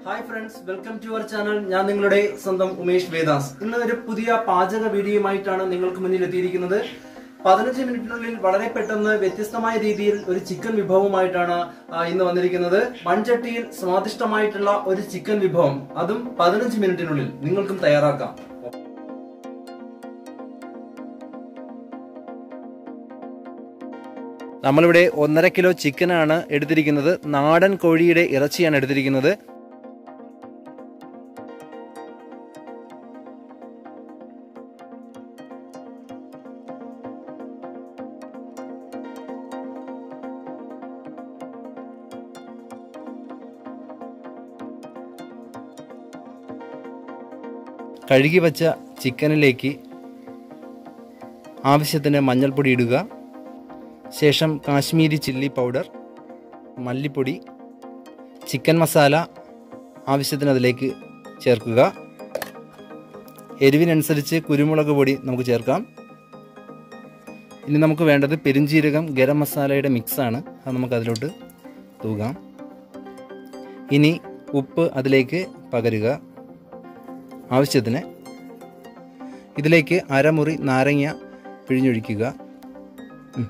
Hi friends welcome to our channel ഞാൻ നിങ്ങളുടെ സ്വന്തം ഉമേഷ് വേദാസ് ഇന്ന് ഒരു പുതിയ പാചക വീഡിയോയുമായിട്ടാണ് നിങ്ങൾക്ക് മുന്നിൽ എത്തിയിരിക്കുന്നത് പതിനഞ്ച് മിനിറ്റിനുള്ളിൽ വളരെ പെട്ടെന്ന് വ്യത്യസ്തമായ രീതിയിൽ ഒരു ചിക്കൻ വിഭവമായിട്ടാണ് ആ, ഇന്ന് വന്നിരിക്കുന്നത് മൺചട്ടിയിൽ സ്വാദിഷ്ടമായിട്ടുള്ള ഒരു ചിക്കൻ വിഭവം അതും പതിനഞ്ച് മിനിറ്റിനുള്ളിൽ നിങ്ങൾക്കും തയ്യാറാക്കാം നമ്മളിവിടെ ഒന്നര കിലോ ചിക്കനാണ് എടുത്തിരിക്കുന്നത് നാടൻ കോഴിയുടെ ഇറച്ചിയാണ് എടുത്തിരിക്കുന്നത് കഴുകി വച്ച ചിക്കനിലേക്ക് ആവശ്യത്തിന് മഞ്ഞൾപ്പൊടി ഇടുക ശേഷം കാശ്മീരി ചില്ലി പൗഡർ മല്ലിപ്പൊടി ചിക്കൻ മസാല ആവശ്യത്തിന് അതിലേക്ക് ചേർക്കുക എരിവിനനുസരിച്ച് കുരുമുളക് പൊടി നമുക്ക് ചേർക്കാം ഇനി നമുക്ക് വേണ്ടത് പെരിഞ്ജീരകം ഗരം മസാലയുടെ മിക്സാണ് അത് നമുക്ക് അതിലോട്ട് തൂകാം ഇനി ഉപ്പ് അതിലേക്ക് പകരുക ആവശ്യത്തിന് ഇതിലേക്ക് അരമുറി നാരങ്ങ പിഴിഞ്ഞൊഴിക്കുക ഉം.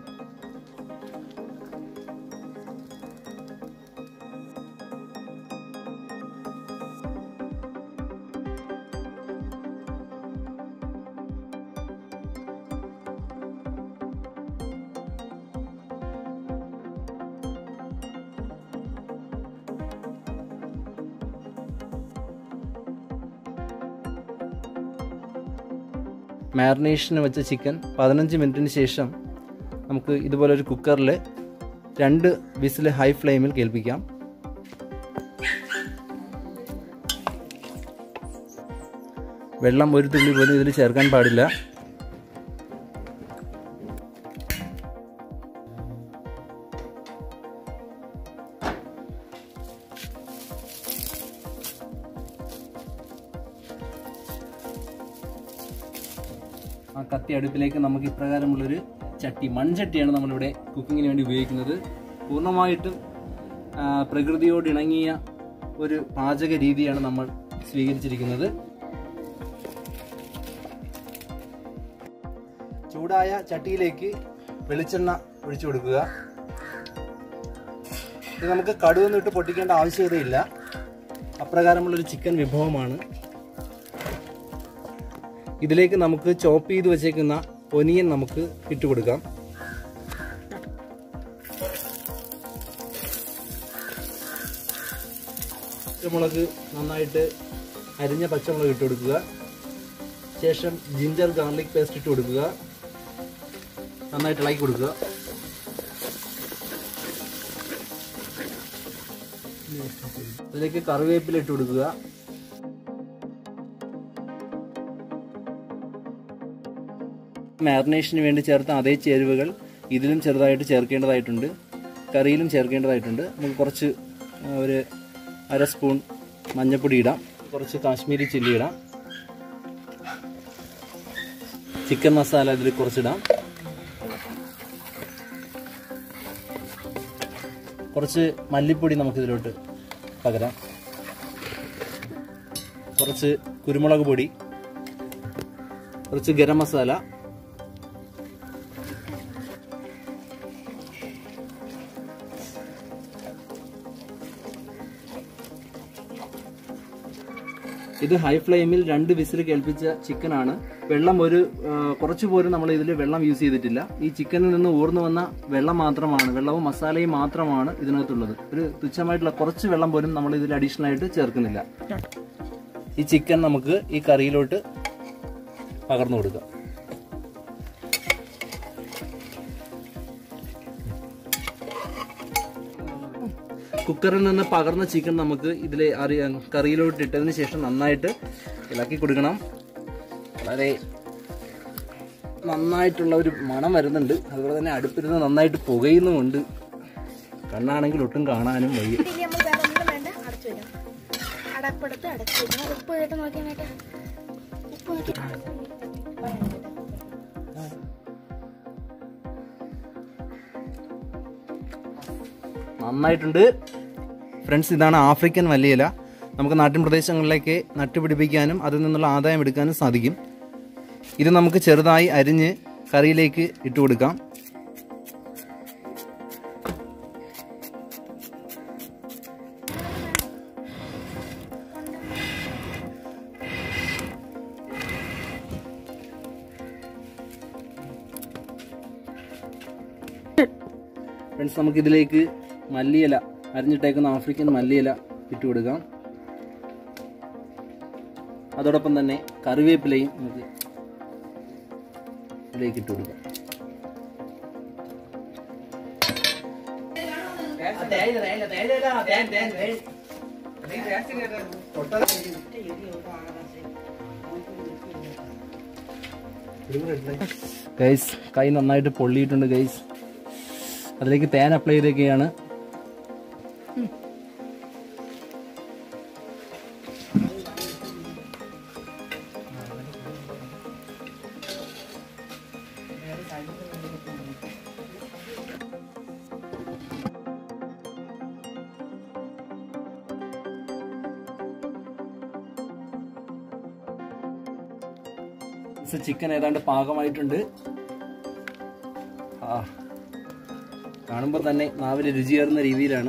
മാരിനേഷന് വെച്ച ചിക്കൻ പതിനഞ്ച് മിനിറ്റിന് ശേഷം നമുക്ക് ഇതുപോലെ ഒരു കുക്കറിൽ രണ്ട് വിസിൽ ഹൈ ഫ്ലെയിമിൽ കേൾപ്പിക്കാം വെള്ളം ഒരു തുള്ളി പോലും ഇതിൽ ചേർക്കാൻ പാടില്ല ആ കത്തി അടുപ്പിലേക്ക് നമുക്ക് ഇപ്രകാരമുള്ളൊരു ചട്ടി മൺചട്ടിയാണ് നമ്മളിവിടെ കുക്കിങ്ങിന് വേണ്ടി ഉപയോഗിക്കുന്നത് പൂർണ്ണമായിട്ടും ആ, പ്രകൃതിയോട് ഇണങ്ങിയ ഒരു പാചക രീതിയാണ് നമ്മൾ സ്വീകരിച്ചിരിക്കുന്നത് ചൂടായ ചട്ടിയിലേക്ക് വെളിച്ചെണ്ണ ഒഴിച്ചു കൊടുക്കുക ഇത് നമുക്ക് കടുവൊന്നും ഇട്ട് പൊട്ടിക്കേണ്ട ആവശ്യകതയില്ല അപ്രകാരമുള്ളൊരു ചിക്കൻ വിഭവമാണ് ഇതിലേക്ക് നമുക്ക് ചോപ്പ് ചെയ്ത് വെച്ചേക്കുന്ന ഒനിയൻ നമുക്ക് ഇട്ട് കൊടുക്കാം പച്ചമുളക് നന്നായിട്ട് അരിഞ്ഞ പച്ചമുളക് ഇട്ട് കൊടുക്കുക ശേഷം ജിഞ്ചർ ഗാർലിക് പേസ്റ്റ് ഇട്ട് കൊടുക്കുക നന്നായിട്ട് ഇളക്കി കൊടുക്കുക അതിലേക്ക് കറിവേപ്പില ഇട്ട് കൊടുക്കുക മാരിനേഷന് വേണ്ടി ചേർത്ത അതേ ചേരുവകൾ ഇതിലും ചെറുതായിട്ട് ചേർക്കേണ്ടതായിട്ടുണ്ട് കറിയിലും ചേർക്കേണ്ടതായിട്ടുണ്ട് നമുക്ക് കുറച്ച് ആ, ഒരു അര സ്പൂൺ മഞ്ഞൾപ്പൊടി ഇടാം കുറച്ച് കാശ്മീരി ചില്ലി ഇടാം ചിക്കൻ മസാല ഇതിൽ കുറച്ചിടാം കുറച്ച് മല്ലിപ്പൊടി നമുക്കിതിലോട്ട് പകരാം കുറച്ച് കുരുമുളക് പൊടി കുറച്ച് ഗരം മസാല ഇത് ഹൈ ഫ്ലെയിമിൽ രണ്ട് വിസിൽ കേൾപ്പിച്ച ചിക്കനാണ് വെള്ളം ഒരു ആ, കുറച്ച് പോലും നമ്മൾ ഇതിൽ വെള്ളം യൂസ് ചെയ്തിട്ടില്ല ഈ ചിക്കനിൽ നിന്ന് ഊർന്നു വന്ന വെള്ളം മാത്രമാണ് വെള്ളവും മസാലയും മാത്രമാണ് ഇതിനകത്തുള്ളത് ഒരു തുച്ഛമായിട്ടുള്ള കുറച്ച് വെള്ളം പോലും നമ്മൾ ഇതിൽ അഡീഷണൽ ആയിട്ട് ചേർക്കുന്നില്ല ഈ ചിക്കൻ നമുക്ക് ഈ കറിയിലോട്ട് പകർന്നു കൊടുക്കാം കുക്കറിൽ നിന്ന് പകർന്ന ചിക്കൻ നമുക്ക് ഇതിൽ അറിയാൻ കറിയിലോട്ട് ഇട്ടതിന് ശേഷം നന്നായിട്ട് ഇളക്കി കൊടുക്കണം വളരെ നന്നായിട്ടുള്ള ഒരു മണം വരുന്നുണ്ട് അതുപോലെ തന്നെ അടുപ്പിരുന്ന് നന്നായിട്ട് പുകയുന്നുമുണ്ട് കണ്ണാണെങ്കിൽ ഒട്ടും കാണാനും വയ്യ ഇനി നമ്മൾ വേറെ ഒന്നും വേണ്ട അടച്ചു വയ്ക്കണം അടപ്പെടുത്ത് അടച്ചു വയ്ക്കണം ഉപ്പ് കേട്ട് നോക്കിയാൽ കേട്ടെ ഉപ്പ് നോക്കി നന്നായിട്ടുണ്ട് ഫ്രണ്ട്സ് ഇതാണ് ആഫ്രിക്കൻ മല്ലിയില നമുക്ക് നാട്ടിൻ പ്രദേശങ്ങളിലേക്ക് നട്ടുപിടിപ്പിക്കാനും അതിൽ നിന്നുള്ള ആദായം എടുക്കാനും സാധിക്കും ഇത് നമുക്ക് ചെറുതായി അരിഞ്ഞ് കറിയിലേക്ക് ഇട്ട് കൊടുക്കാം ഫ്രണ്ട്സ് നമുക്ക് ഇതിലേക്ക് മല്ലിയില അരിഞ്ഞിട്ടേക്കുന്ന ആഫ്രിക്കൻ മല്ലിയില ഇട്ട് കൊടുക്കാം അതോടൊപ്പം തന്നെ കറിവേപ്പിലയും നമുക്ക് ഇതിലേക്ക് ഇട്ട് കൊടുക്കാം ഗൈസ് കൈ നന്നായിട്ട് പൊള്ളിയിട്ടുണ്ട് ഗൈസ് അതിലേക്ക് തേൻ അപ്ലൈ ചെയ്തൊക്കെയാണ് ചിക്കൻ ഏതാണ്ട് പാകമായിട്ടുണ്ട് ആ കാണുമ്പോൾ തന്നെ നാവിൽ രുചിയേറുന്ന രീതിയിലാണ്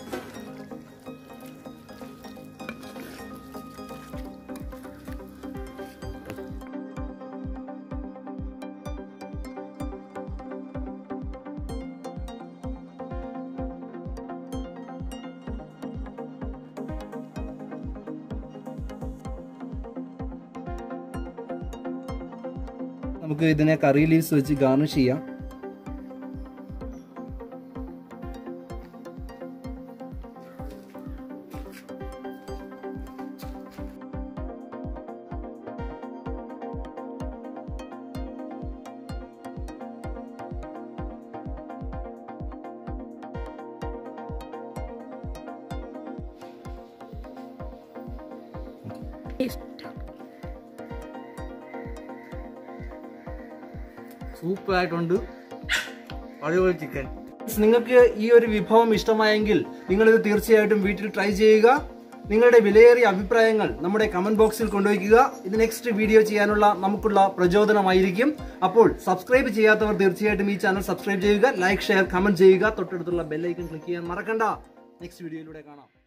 നമുക്ക് ഇതിനെ കറി ലീവ്സ് വെച്ച് ഗാർണിഷ് ചെയ്യാം സൂപ്പർ ആയിട്ടുണ്ട് അടിപൊളി ചിക്കൻ നിങ്ങൾക്ക് ഈ ഒരു വിഭവം ഇഷ്ടമായെങ്കിൽ നിങ്ങൾ ഇത് തീർച്ചയായിട്ടും വീട്ടിൽ ട്രൈ ചെയ്യുക നിങ്ങളുടെ വിലയേറിയ അഭിപ്രായങ്ങൾ നമ്മുടെ കമന്റ് ബോക്സിൽ കൊണ്ടുവയ്ക്കുക ഇത് നെക്സ്റ്റ് വീഡിയോ ചെയ്യാനുള്ള നമുക്കുള്ള പ്രചോദനമായിരിക്കും അപ്പോൾ സബ്സ്ക്രൈബ് ചെയ്യാത്തവർ തീർച്ചയായിട്ടും ഈ ചാനൽ സബ്സ്ക്രൈബ് ചെയ്യുക ലൈക്ക് ഷെയർ കമന്റ് ചെയ്യുക തൊട്ടടുത്തുള്ള ബെല്ലൈക്കൺ ക്ലിക്ക് ചെയ്യാൻ മറക്കണ്ട നെക്സ്റ്റ് വീഡിയോയിലൂടെ കാണാം